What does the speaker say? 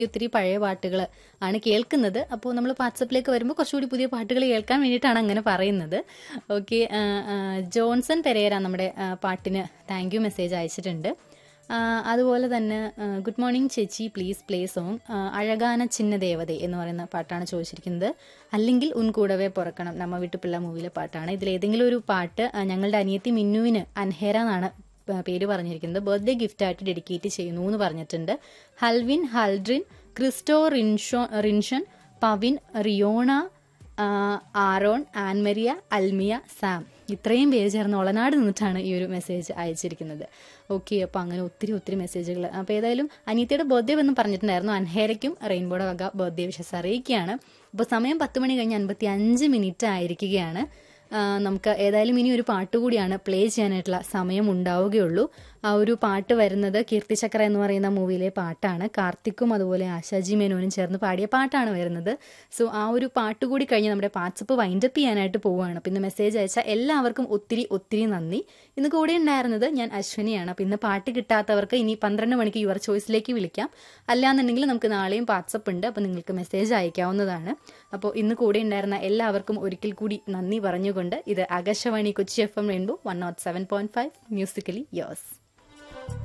ഒത്തിരി പഴയ പാട്ടുകൾ ആണ് കേൾക്കുന്നത് അപ്പോൾ നമ്മൾ വാട്സപ്പിലേക്ക് വരുമ്പോൾ കുറച്ചുകൂടി പുതിയ പാട്ടുകൾ കേൾക്കാൻ വേണ്ടിയിട്ടാണ് അങ്ങനെ പറയുന്നത് ഓക്കെ ജോൺസൺ പെരേര നമ്മുടെ ആ, പാട്ടിന് താങ്ക് യു മെസ്സേജ് അയച്ചിട്ടുണ്ട് ആ, അതുപോലെ തന്നെ ഗുഡ് മോർണിംഗ് ചേച്ചി പ്ലീസ് പ്ലേ സോങ് അഴകാന ചിന്ന ദേവതേ എന്ന് പറയുന്ന പാട്ടാണ് ചോദിച്ചിരിക്കുന്നത് അല്ലെങ്കിൽ ഉൻ കൂടവേ പുറക്കണം നമ്മ വിട്ടു പിള്ള മൂവിയിലെ പാട്ടാണ് ഇതിൽ ഏതെങ്കിലും ഒരു പാട്ട് ആ, ഞങ്ങളുടെ അനിയത്തി മിന്നുവിന് അൻഹേര എന്നാണ് പ- പേര് പറഞ്ഞിരിക്കുന്നത് ബർത്ത്ഡേ ഗിഫ്റ്റ് ആയിട്ട് ഡെഡിക്കേറ്റ് ചെയ്യുന്നു എന്ന് പറഞ്ഞിട്ടുണ്ട് ഹൽവിൻ ഹൽഡ്രിൻ ക്രിസ്റ്റോ റിൻഷോ റിൻഷൻ പവിൻ റിയോണ ആ, ആരോൺ ആൻമരിയ അൽമിയ സാം ഇത്രയും പേര് ചേർന്ന് ഒളനാട് നിന്നിട്ടാണ് ഈ ഒരു മെസ്സേജ് അയച്ചിരിക്കുന്നത് ഓക്കെ അപ്പോൾ അങ്ങനെ ഒത്തിരി ഒത്തിരി മെസ്സേജുകൾ അപ്പോൾ ഏതായാലും അനീത്തയുടെ ബർത്ത്ഡേ എന്ന് പറഞ്ഞിട്ടുണ്ടായിരുന്നു അൻഹേരയ്ക്കും റെയിൻബോയുടെ വക ബർത്ത്ഡേ വിഷസ് അറിയിക്കുകയാണ് അപ്പോൾ സമയം പത്ത് മണി കഴിഞ്ഞ് അൻപത്തി അഞ്ച് മിനിറ്റ് ആയിരിക്കുകയാണ് ആ, നമുക്ക് ഏതായാലും ഇനി ഒരു പാട്ട് കൂടിയാണ് പ്ലേ ചെയ്യാനായിട്ടുള്ള സമയം ഉണ്ടാവുകയുള്ളൂ ആ ഒരു പാട്ട് വരുന്നത് കീർത്തിചക്ര എന്ന് പറയുന്ന മൂവിയിലെ പാട്ടാണ് കാർത്തിക്കും അതുപോലെ ആശാജി മേനോനും ചേർന്ന് പാടിയ പാട്ടാണ് വരുന്നത് സോ ആ ഒരു പാട്ട് കൂടി കഴിഞ്ഞ് നമ്മുടെ വാട്സപ്പ് വൈൻഡപ്പ് ചെയ്യാനായിട്ട് പോവുകയാണ് അപ്പോൾ ഇന്ന് മെസ്സേജ് അയച്ച എല്ലാവർക്കും ഒത്തിരി ഒത്തിരി നന്ദി ഇന്ന് കൂടെ ഉണ്ടായിരുന്നത് ഞാൻ അശ്വിനിയാണ് അപ്പോൾ ഇന്ന് പാട്ട് കിട്ടാത്തവർക്ക് ഇനി പന്ത്രണ്ട് മണിക്ക് യുവർ ചോയ്സിലേക്ക് വിളിക്കാം അല്ലാന്നുണ്ടെങ്കിൽ നമുക്ക് നാളെയും വാട്സപ്പ് ഉണ്ട് അപ്പോൾ നിങ്ങൾക്ക് മെസ്സേജ് അയക്കാവുന്നതാണ് അപ്പോൾ ഇന്ന് കൂടെ ഉണ്ടായിരുന്ന എല്ലാവർക്കും ഒരിക്കൽ കൂടി നന്ദി പറഞ്ഞുകൊണ്ട് ഇത് Akashvani Kochi F M rainbow one nought seven point five musically yours